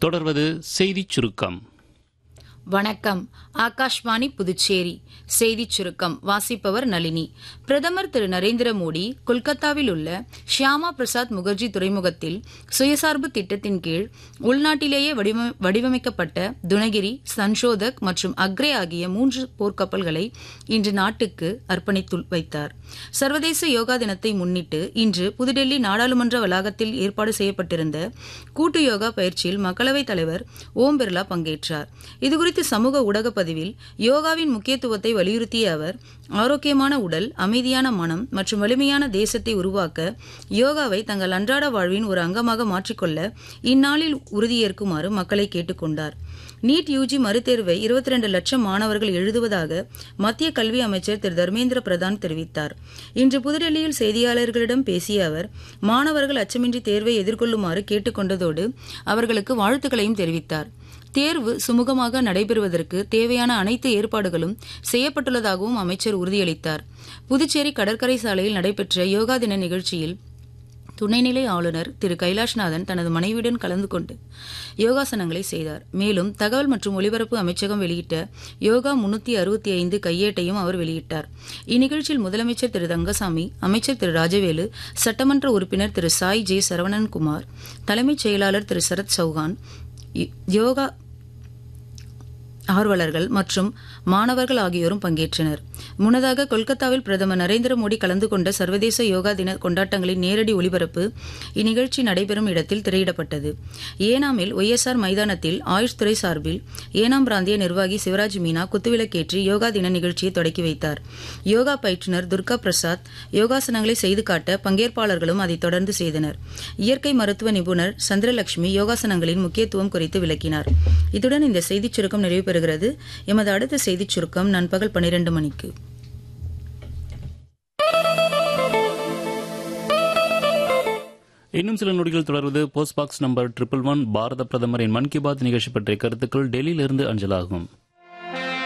தொடர்வது செய்திச் சுருக்கம் வணக்கம் ஆகாஷ்வாணி புதுச்சேரி செய்திச் சுருக்கம் வாசிப்பவர் நளினி பிரதமர் திரு நரேந்திர மோடி கொல்கத்தாவில் உள்ள ஷியாமா பிரசாத் முகர்ஜி துறைமுகத்தில் சுயசார்பு திட்டத்தின் கீழ் உள்நாட்டிலேயே வடிவ- வடிவமைக்கப்பட்ட துனகிரி சன்ஷோதக் மற்றும் அக்ரே ஆகிய மூன்று போர்க்கப்பல்களை இன்று நாட்டுக்கு அர்ப்பணித்து வைத்தார் சர்வதேச யோகா தினத்தை முன்னிட்டு இன்று புதுடெல்லி நாடாளுமன்ற வளாகத்தில் ஏற்பாடு செய்யப்பட்டிருந்த கூட்டு யோகா பயிற்சியில் மக்களவைத் தலைவர் ஓம் பிர்லா பங்கேற்றார் இதுகுறித்து சமூக ஊடக பதிவில் யோகாவின் முக்கியத்துவத்தை வலியுறுத்திய அவர் ஆரோக்கியமான உடல் அமைதியான மனம் மற்றும் வலிமையான தேசத்தை உருவாக்க யோகாவை தங்கள் அன்றாட வாழ்வின் ஒரு அங்கமாக மாற்றிக்கொள்ள இந்நாளில் உறுதியேற்குமாறு மக்களை கேட்டுக்கொண்டார் நீட் யூஜி மறுதேர்வை 22 லட்சம் மாணவர்கள் எழுதுவதாக மத்திய கல்வி அமைச்சர் திரு தர்மேந்திர பிரதான் தெரிவித்தார் இன்று புதுடெல்லியில் செய்தியாளர்களிடம் பேசிய அவர் மாணவர்கள் அச்சமின்றி தேர்வை எதிர்கொள்ளுமாறு கேட்டுக்கொண்டதோடு அவர்களுக்கு வாழ்த்துக்களையும் தெரிவித்தார் தேர்வு சுமூகமாக நடைபெறுவதற்கு தேவையான அனைத்து ஏற்பாடுகளும் செய்யப்பட்டுள்ளதாகவும் அமைச்சர் உறுதியளித்தார் புதுச்சேரி கடற்கரை சாலையில் நடைபெற்ற யோகா தின நிகழ்ச்சியில் துணைநிலை ஆளுநர் திரு கைலாஷ்நாதன் தனது மனைவியுடன் கலந்து கொண்டு யோகாசனங்களை செய்தார் மேலும் தகவல் மற்றும் ஒலிபரப்பு அமைச்சகம் வெளியிட்ட யோகா முன்னூத்தி அறுபத்தி ஐந்து கையேட்டையும் அவர் வெளியிட்டார் இந்நிகழ்ச்சியில் முதலமைச்சர் திரு ரங்கசாமி அமைச்சர் திரு ராஜவேலு சட்டமன்ற உறுப்பினர் திரு சாய் ஜே சரவணன்குமார் தலைமைச் செயலாளர் திரு சரத் சௌகான் யோ- யோகா ஆர்வலர்கள் மற்றும் மாணவர்கள் ஆகியோரும் பங்கேற்றனர் முன்னதாக கொல்கத்தாவில் பிரதமர் நரேந்திர மோடி கலந்து கொண்ட சர்வதேச யோகா தின கொண்டாட்டங்களின் நேரடி ஒளிபரப்பு இந்நிகழ்ச்சி நடைபெறும் இடத்தில் திரையிடப்பட்டது ஏனாமில் ஒய்எஸ்ஆர் மைதானத்தில் ஆயுஷ் துறை சார்பில் ஏனாம் பிராந்திய நிர்வாகி சிவராஜ் மீனா குத்துவிளக்கேற்றி யோகா தின நிகழ்ச்சியை தொடக்கி வைத்தார் யோகா பயிற்றுனர் துர்கா பிரசாத் யோகாசனங்களை செய்து காட்ட பங்கேற்பாளர்களும் அதை தொடர்ந்து செய்தனர் இயற்கை மருத்துவ நிபுணர் சந்திரலட்சுமி யோகாசனங்களின் முக்கியத்துவம் குறித்து விளக்கினார் இத்துடன் இந்த செய்திச் சுருக்கம் நிறைவு பெறுகிறது எமது அடுத்த செய்திச் சுருக்கம் நண்பகல் பனிரெண்டு மணிக்கு இன்னும் சில நொடிகள் தொடர்வது post box number triple one பாரத பிரதமரின் மன் கி பாத் நிகழ்ச்சி பற்றிய கருத்துக்கள் டெல்லியிலிருந்து அஞ்சலாகும்